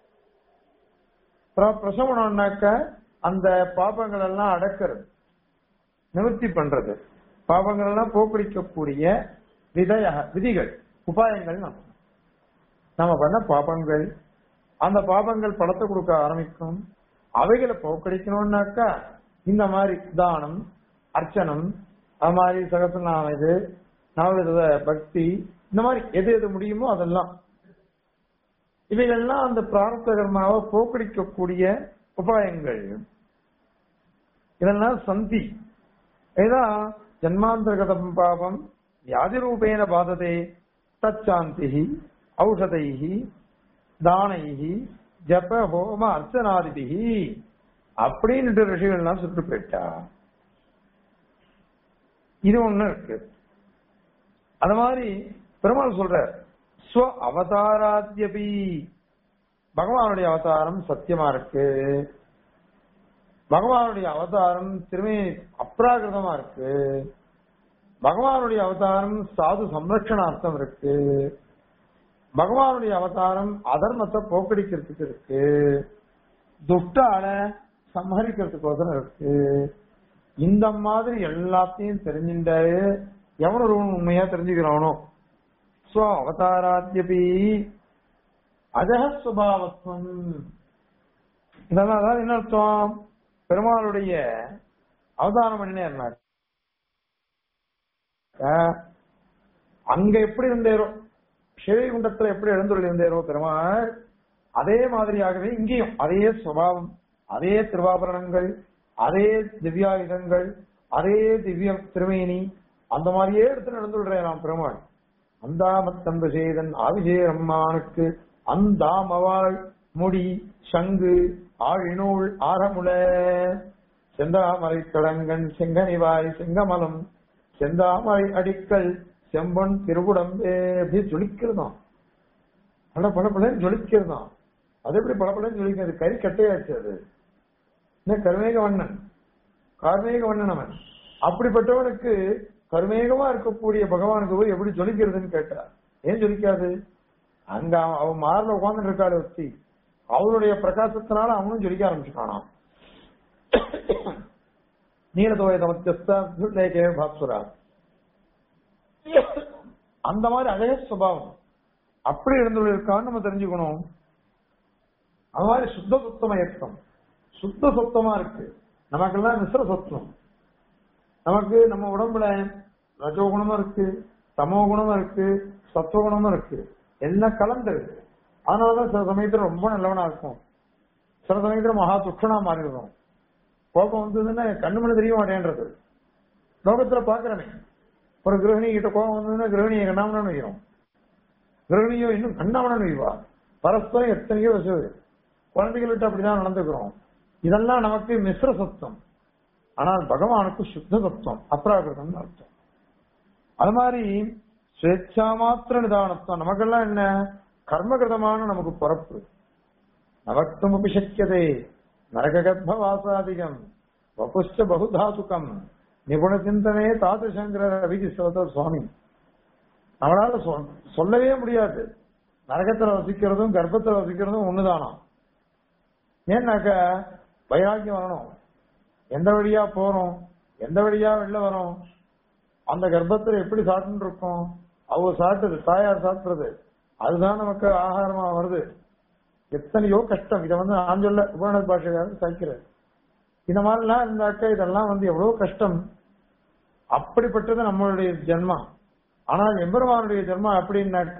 பிர- பிரசவனம்னாக்க அந்த பாபங்கள் எல்லாம் அடக்கிறது நிவர்த்தி பண்றது பாபங்கள் எல்லாம் போக்கடிக்கக்கூடிய விதையாக விதிகள் உபாயங்கள் நம்ம நம்ம பண்ண பாபங்கள் அந்த பாபங்கள் படத்தை கொடுக்க ஆரம்பிக்கும் அவைகளை போக்கடிக்கணும்னாக்கா இந்த மாதிரி தானம் அர்ச்சனம் அது மாதிரி சகசநாம இது நவவித பக்தி இந்த மாதிரி எது எது முடியுமோ அதெல்லாம் இவைகள்லாம் அந்த பிரார்த்த கர்மாவை போக்கடிக்கக்கூடிய உபாயங்கள் இதெல்லாம் சந்தி இதுதான் ஜன்மாந்தர்கதம் பாவம் வியாதி ரூபேன பாததே தச்சாந்தி ஔஷதைஹி தானைஹி ஜப ஹோம அர்ச்சனாதிபிஹி அப்படின்ட்டு ரிஷிகள்லாம் சுட்டு போயிட்டா இது ஒண்ணு இருக்கு அது மாதிரி பெருமாள் சொல்ற ஸ்வ அவதாராத்யபி பகவானுடைய அவதாரம் சத்தியமா இருக்கு பகவானுடைய அவதாரம் திருமே அப்ராகிருதமா இருக்கு பகவானுடைய அவதாரம் சாது சம்ரட்சணார்த்தம் இருக்கு பகவானுடைய அவதாரம் அதர்மத்தை போக்கடிக்கிறதுக்கு இருக்கு துஷ்டால சம்ஹரிக்கிறதுக்கோசரம் இருக்கு இந்த மாதிரி எல்லாத்தையும் தெரிஞ்சுட்டாரு எவன் ஒருவன் உண்மையா தெரிஞ்சுக்கிறானோ ஸ்வ அவதாராத்யபி அஜகஸ்வபாவத்துவம் இதெல்லாம் அதாவது என்ன அர்த்தம் பெருமாளுடைய அவதாரம் என்ன அங்க எப்படி இருந்தேரோ சிவைகுண்டத்துல எப்படி எழுந்துள்ள இருந்தேரோ பெருமாள் அதே மாதிரியாகவே இங்கேயும் அதே சுபாவம் அதே திருவாபரணங்கள் அதே திவ்யாயுதங்கள் அதே திவ்ய திருமேனி அந்த மாதிரியே எடுத்து நடந்துடுறேன் நான் பெருமாள் அந்தாமத்தம்பு செய்தன் ஆவிஜேரம்மானுக்கு அந்தாமவாள் முடி சங்கு ஆழிநூல் ஆரமுல செந்தாமரை கடங்கன் செங்கனிவாய் செங்கமலம் செந்தாமரை அடிக்கல் செம்பொன் திருவுடம்பே அப்படி ஜொலிக்கிறதாம் பல பல பலன்னு ஜொலிக்கிறதாம் அது எப்படி பல பலன்னு ஜொலிக்கிறது கறி கட்டையாச்சு அது என்ன கருமேக வண்ணன் கார்மேக வண்ணன் அவன் அப்படிப்பட்டவனுக்கு கருமேகமா இருக்கக்கூடிய பகவானுக்கு போய் எப்படி ஜொலிக்கிறதுன்னு கேட்டா ஏன் ஜொலிக்காது அங்க அவன் அவன் மாரில உட்கார்ந்து இருக்காரு வச்சு அவருடைய பிரகாசத்தினால அவனும் ஜொலிக்க ஆரம்பிச்சுட்டானாம் நீலதோய தமத்தியஸ்தே பாஸ்வரா அந்த மாதிரி அதே சுபாவம் அப்படி இருந்து இருக்கான்னு நம்ம தெரிஞ்சுக்கணும் அது மாதிரி சுத்த சுத்தம இயக்கம் சுத்த சுத்தமா இருக்கு நமக்கெல்லாம் மிஸ்ர சத்துவம் நமக்கு நம்ம உடம்புல ரஜோ குணமும் இருக்கு தமோ குணமும் இருக்கு சத்துவ குணமும் இருக்கு எல்லாம் கலந்து இருக்கு அதனாலதான் சில சமயத்துல ரொம்ப நல்லவனா இருக்கும் சில சமயத்துல மகா துஷ்டனா மாறிடுறோம் கோபம் வந்ததுன்னா கண்ணு மணி தெரிய மாட்டேன்றது லோகத்துல பாக்குறமே ஒரு கிரகிணி கிட்ட கோபம் வந்ததுன்னா கிரகிணியை கண்ணாமணம் வைக்கிறோம் கிரகிணியோ இன்னும் கண்ணாமணம் வைவா பரஸ்பரம் எத்தனையோ விஷயம் குழந்தைகள்கிட்ட அப்படிதான் நடந்துக்கிறோம் இதெல்லாம் நமக்கு மிஸ்ர சத்தம் ஆனால் பகவானுக்கு சுத்த சத்தம் அப்ராகிருதம் அர்த்தம் அது மாதிரி ஸ்வேச்சா மாத்திர நிதானத்துவம் நமக்கெல்லாம் என்ன கர்மகிருதமான நமக்கு பிறப்பு நவக்தும் அபிஷக்கியதே நரககர்ப்பவாசாதிகம் வபுஷ்ட பகுதாசுகம் நிபுண சிந்தனே தாதுசங்கர ரவிக்கு சிவத்தர் சுவாமி நம்மளால சொல்- சொல்லவே முடியாது நரகத்துல வசிக்கிறதும் கர்ப்பத்துல வசிக்கிறதும் ஒண்ணுதானாம் ஏன்னாக்க வைராக்கியம் வரணும் எந்த வழியா போறோம் எந்த வழியா வெளில வரோம் அந்த கர்ப்பத்துல எப்படி சாப்பிட்டு இருக்கோம் அவங்க சாப்பிட்டது தாயார் சாப்பிடுறது அதுதான் நமக்கு ஆகாரமா வருது எத்தனையோ கஷ்டம் இதை வந்து நான் சொல்ல உபநட பாஷைக்காரர் சகிக்கிறது இந்த மாதிரிலாம் இருந்தாக்க இதெல்லாம் வந்து எவ்வளவு கஷ்டம் அப்படிப்பட்டது நம்மளுடைய ஜென்மா ஆனால் எம்பெருமானுடைய ஜென்மா அப்படின்னாக்க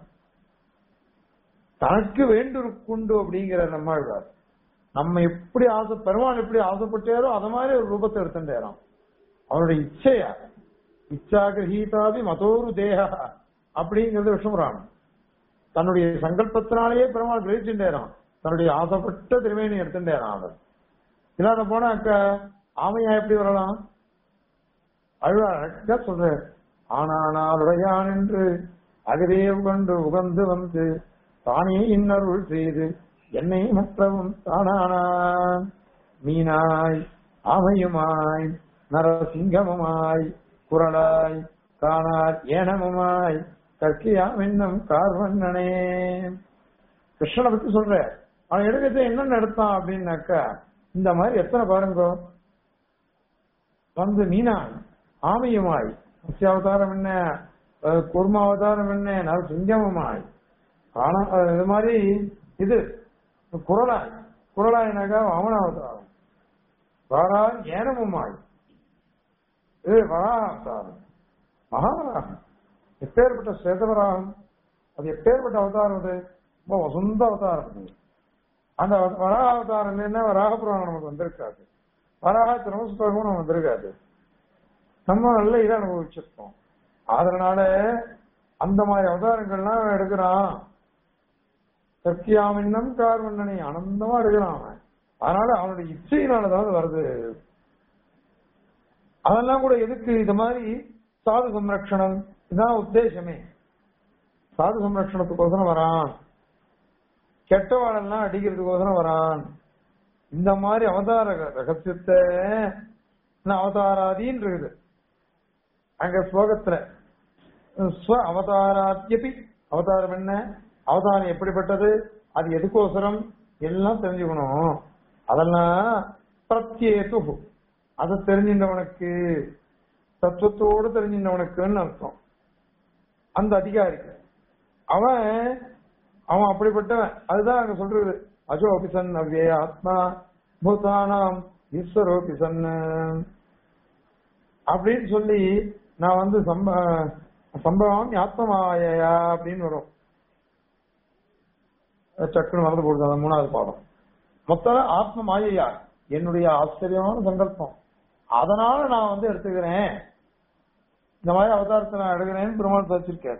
தனக்கு வேண்டுருக்குண்டு அப்படிங்கிற நம்மாழ்வார் நம்ம எப்படி ஆசை பெருமாள் எப்படி ஆசைப்பட்டாரோ அத மாதிரி ஒரு ரூபத்தை எடுத்துட்டாராம் அவருடைய இச்சையா இச்சா கிரகீதாபி மதோரு தேக அப்படிங்கிறது விஷ்ணுபுராணம் தன்னுடைய சங்கல்பத்தினாலேயே பெருமாள் கிரகிச்சுட்டாராம் தன்னுடைய ஆசைப்பட்ட திருவேணி எடுத்துட்டாராம் அவர் இல்லாத போனாக்க ஆமையா எப்படி வரலாம் அழுவா சொல்றார் ஆனானாலுடையான் என்று அகதே கொண்டு உகந்து வந்து தானே இன்னருள் செய்து என்னை மற்றவும் தானானான் மீனாய் ஆமையுமாய் நரசிங்கமுமாய் குரலாய் காணார் ஏனமுமாய் கற்கியாம் என்னும் கார்வண்ணனே கிருஷ்ணனை பத்தி சொல்ற அவன் எடுக்கிறது என்னென்ன எடுத்தான் அப்படின்னாக்கா இந்த மாதிரி எத்தனை பாருங்க வந்து மீனாய் ஆமையுமாய் மத்ஸ்யாவதாரம் என்ன அஹ் கூர்மாவதாரம் என்ன நல் சிங்கமுமாய் ஆனா அஹ் இது மாதிரி இது குரலாய் குரலாயினாக்கா வாமனாவதாரம் வாராய் ஏனமுமாய் இது வராவதாரம் மகாவராகம் எப்பேற்பட்ட சேதவராகம் அது எப்பேற்பட்ட அவதாரம் அது ரொம்ப வசந்த அவதாரம் அது அந்த வராக அவதாரம் என்ன வராக புராணம் நமக்கு வந்திருக்காது வராக திருமஸ்தகமும் நமக்கு வந்திருக்காது நம்ம நல்ல இதை அனுபவிச்சிருக்கோம் அதனால அந்த மாதிரி அவதாரங்கள்லாம் எடுக்கிறான் சத்தியாமின்னம் கார்வண்ணனை ஆனந்தமா எடுக்கிறான் அவன் அதனால அவனுடைய இச்சையினாலதான் அது வருது அதெல்லாம் கூட எதுக்கு இது மாதிரி சாது சம்ரக்ஷணம் இதுதான் உத்தேசமே சாது சம்ரக்ஷணத்துக்கோசரம் வரான் கெட்டவாளெல்லாம் அடிக்கிறதுக்கோசரம் வரான் இந்த மாதிரி அவதார ரகசியத்தை நான் அவதாராதின்னு இருக்குது அங்க ஸ்லோகத்துல ஸ்வ அவதாராத்யபி அவதாரம் என்ன அவதாரம் எப்படிப்பட்டது அது எதுக்கோசரம் எல்லாம் தெரிஞ்சுக்கணும் அதெல்லாம் பிரத்யேது அது தெரிஞ்சின்றவனுக்கு தத்துவத்தோடு தெரிஞ்சின்றவனுக்குன்னு அர்த்தம் அந்த அதிகாரிக்கு அவன் அவன் அப்படிப்பட்டவன் அதுதான் அங்க சொல்றது அஜோபிசன் அவ்விய ஆத்மா பூதானாம் ஈஸ்வரோபிசன் அப்படின்னு சொல்லி நான் வந்து சம்ப சம்பவம் ஆத்மமாயா அப்படின்னு வரும் சக்குன்னு மறந்து போடுது அந்த மூணாவது பாடம் மொத்தம் ஆத்ம மாயையா என்னுடைய ஆச்சரியமான சங்கல்பம் அதனால நான் வந்து எடுத்துக்கிறேன் இந்த மாதிரி அவதாரத்தை நான் எடுக்கிறேன்னு பெருமாள் வச்சிருக்காரு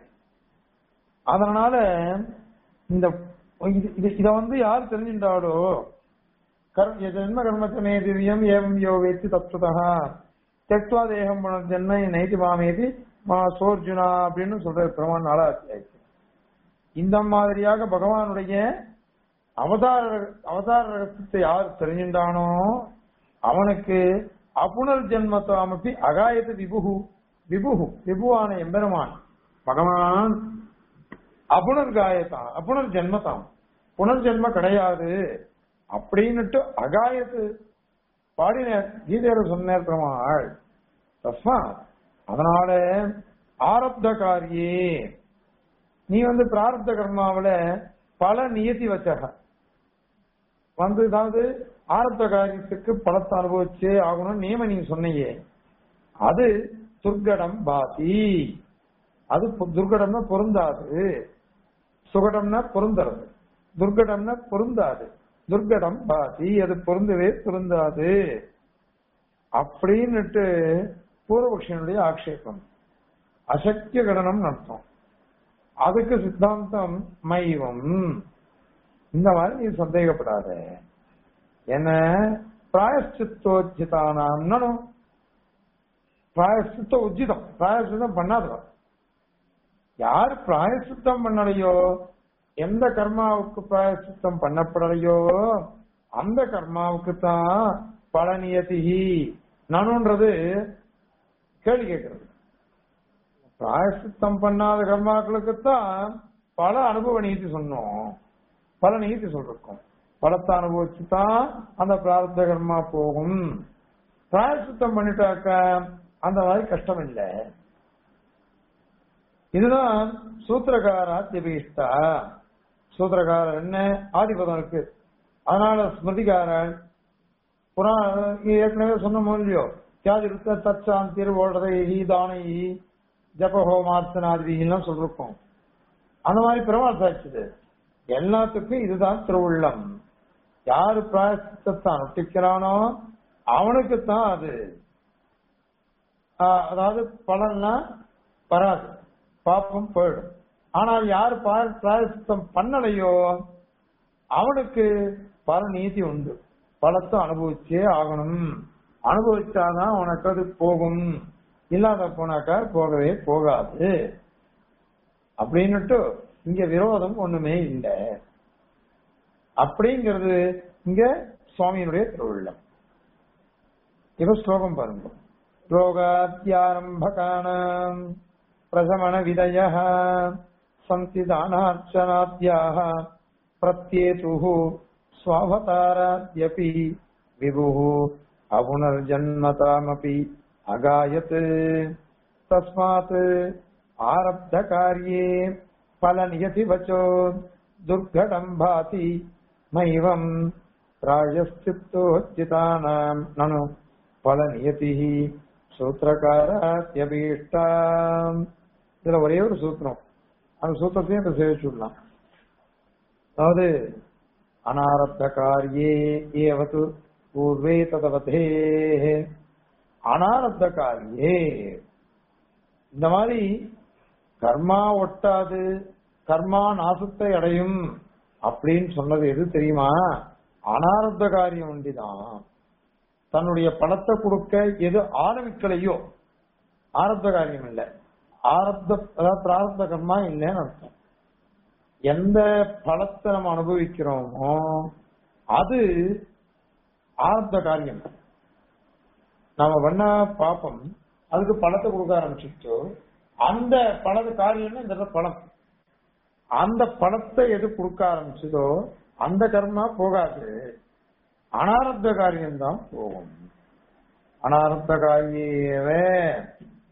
அதனால இந்த இது- இது- இத வந்து யார் தெரிஞ்சின்றாலோ கர்ம ஜென்ம கர்மத்தமே திவ்யம் ஏவம் யோ வேத்தி தத்துவதா தெக்வா தேகம் புனர்ஜென்ம நைதி மாமேதி மா சோர்ஜுனா அப்படின்னு சொல்ற பெருமாள் நாளா அத்தியாயத்தில் இந்த மாதிரியாக பகவானுடைய அவதார அவதார ரகசியத்தை யார் தெரிஞ்சின்றானோ அவனுக்கு அப்புனர் ஜென்மத்தாமப்பி அகாயத்து விபுகு விபுகு விபுவான எம்பெருமான் பகவான் அப்புனர் காயத்தான் அப்புனர் ஜென்மத்தாம் புனர்ஜென்ம கிடையாது அப்படின்னுட்டு அகாயத்து பாடினார் கீதையில சொன்னார் பெருமாள் தஸ்மா அதனால ஆரப்த காரியே நீ வந்து பிராரப்த கர்மாவில பல நியதி வச்சக வந்து அதாவது ஆரப்த காரியத்துக்கு பலத்தை அனுபவிச்சே ஆகணும் நியமம் நீங்க சொன்னீங்க அது துர்கடம் பாதி அது பொ- துர்கடம்னா பொருந்தாது சுகடம்னா பொருந்தறது துர்கடம்னா பொருந்தாது துர்கடம் பாதி அது பொருந்தவே பொருந்தாது அப்படின்னுட்டு பூர்வபக்ஷனுடைய ஆக்ஷேபம் அசக்கிய கடனம் அர்த்தம் அதுக்கு சித்தாந்தம் மைவம் இந்த மாதிரி நீ சந்தேகப்படாத என்ன பிராயஷ்சித்தோச்சிதானாம் நானும் பிராயஷ்சித்த உச்சிதம் பிராயஷ்சித்தம் பண்ணாதவன் யார் பிராயசித்தம் பண்ணலையோ எந்த கர்மாவுக்கு பிராயசித்தம் பண்ணப்படலையோ அந்த கர்மாவுக்கு தான் பலனியதி நானுன்றது கேள்வி கேட்கறது பிராயசித்தம் பண்ணாத கர்மாக்களுக்கு தான் பல அனுபவ நீதி சொன்னோம் பல நீதி சொல்றோம் பலத்தை அனுபவிச்சு தான் அந்த பிராரப்த கர்மா போகும் பிராயசித்தம் பண்ணிட்டாக்க அந்த மாதிரி கஷ்டம் இல்லை இதுதான் சூத்திரகாரா திபீஷ்டா சூத்திரகாரர் என்ன ஆதிபதம் இருக்கு அதனால ஸ்மிருதிகாரன் புறா ஏற்கனவே சொன்ன இல்லையோ தியாதி இருக்க தச்சாந்திர் ஓடுறதை தானை ஜபஹோமார்த்தனாதிலாம் சொல்லிருக்கோம் அந்த மாதிரி பெருமாள் சாட்சிது எல்லாத்துக்கும் இதுதான் திருவுள்ளம் யாரு பிராயசித்தத்தை அனுஷ்டிக்கிறானோ அவனுக்குத்தான் அது ஆஹ் அதாவது பலன்லாம் வராது பாப்பம் போயிடும் ஆனால் யார் பா- பிராயசித்தம் பண்ணலையோ அவனுக்கு பல நீதி உண்டு பலத்தை அனுபவிச்சே ஆகணும் அனுபவிச்சாதான் உனக்கு அது போகும் இல்லாத போனாக்கா போகவே போகாது அப்படின்னுட்டு இங்க விரோதம் ஒண்ணுமே இல்லை அப்படிங்கிறது இங்க சுவாமியினுடைய திருவிழம் இப்ப ஸ்லோகம் பாருங்க ரோகாத்யாரம்பகானாம் பிரசமண விதய சந்தி தானார்ச்சனாத்யாக பிரத்யேதுः ஸ்வாவதாராத்யபி விபுः அபுனர்ஜன்மதாமபி அகாயத் தஸ்மாத் ஆரப்தகார்யே பலநியதி வச்சோ துர்கடம் பாதி மைவம் பிராயஸ்தித்தோச்சிதானாம் நனு பலநியதிः சூத்திரகாராத்யபீஷ்டாம் இதுல ஒரே ஒரு சூத்திரம் அந்த சூத்திரத்தையும் இப்ப சேவிச்சுடலாம் அதாவது அனாரப்த காரியே ஏவது பூர்வே ததவதே அனாரப்த காரியே இந்த மாதிரி கர்மா ஒட்டாது கர்மா நாசத்தை அடையும் அப்படின்னு சொன்னது எது தெரியுமா அனாரப்த காரியம் ஒண்டிதான் தன்னுடைய பணத்தை கொடுக்க எது ஆரம்பிக்கலையோ ஆரப்த காரியம் இல்லை ஆரப்த அதாவது பிராரப்த கர்மா இல்லைன்னு அர்த்தம் எந்த பலத்தை நம்ம அனுபவிக்கிறோமோ அது ஆரப்த காரியம் நம்ம பண்ண பாப்பம் அதுக்கு பணத்தை கொடுக்க ஆரம்பிச்சுட்டு அந்த பணத்து காரியம்னா இந்த இடத்துல பணம் அந்த பணத்தை எது கொடுக்க ஆரம்பிச்சதோ அந்த கர்மா போகாது அனாரப்த காரியம் தான் போகும் அனாரப்த காரியவே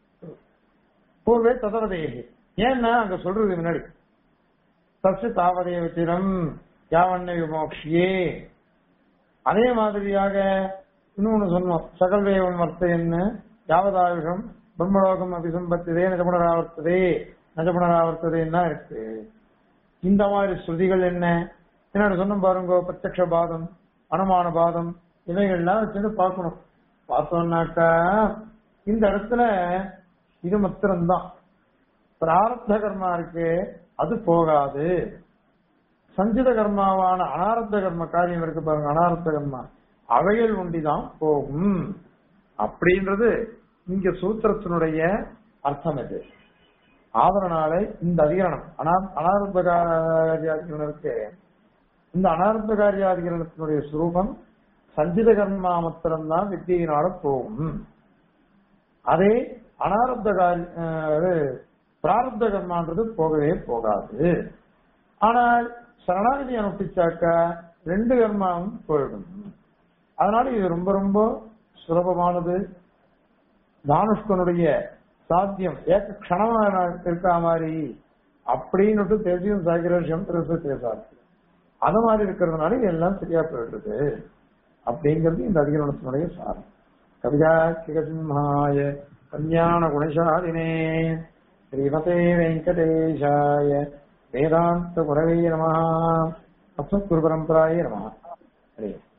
பூர்வே ததவதேகி ஏன்னா அங்க சொல்றது முன்னாடி தச்சு தாவதே வச்சிரம் யாவண்ண விமோக்ஷியே அதே மாதிரியாக இன்னொன்னு சொன்னோம் சகல்வேவன் வர்த்தையன்னு யாவதாயுஷம் பிரம்மலோகம் அபிசம்பத்ததே நஜபுனராவர்த்ததே நஜபுனராவர்த்ததேன்னா இருக்கு இந்த மாதிரி ஸ்ருதிகள் என்ன என்ன சொன்னோம் பாருங்க பிரத்யக்ஷ பாதம் அனுமான பாதம் இவைகள்லாம் வச்சுட்டு பார்க்கணும் பார்த்தோம்னாக்கா இந்த இடத்துல இது மாத்திரம்தான் பிராரப்த கர்மா இருக்கு அது போகாது சஞ்சித கர்மாவான அனாரத்த கர்ம காரியம் இருக்கு பாருங்க அனாரத்த கர்மா அவைகள் ஒண்டிதான் போகும் அப்படின்றது இங்க சூத்திரத்தினுடைய அர்த்தம் இது ஆதரனால இந்த அதிகரணம் அனா அனாரத்த காரியாதிகரணம் இருக்கு இந்த அனாரத்த காரியாதிகரணத்தினுடைய சுரூபம் சஞ்சித கர்மா மாத்திரம்தான் வித்தியினால போகும் அதே அனாரத்த காரி பிராரப்த கர்மான்றது போகவே போகாது ஆனால் சரணாகதி அனுப்பிச்சாக்க ரெண்டு கர்மாவும் போயிடும் அதனால இது ரொம்ப ரொம்ப சுலபமானது தானுஷ்கனுடைய சாத்தியம் ஏக க்ஷணமா இருக்கா மாதிரி அப்படின்னு தெரிஞ்சும் சாகிரேஷம் திருப்பி பேசாது அது மாதிரி இருக்கிறதுனால இதெல்லாம் சரியா போயிடுறது அப்படிங்கிறது இந்த அதிகரணத்தினுடைய சாரம் கவிதா கிகசிம்ஹாய கல்யாண குணசாலினே ஸ்ரீமதே வெங்கடேஷாய வேதாந்த குரவே நம அஸ்மத் குரு பரம்பராய நம ஹரே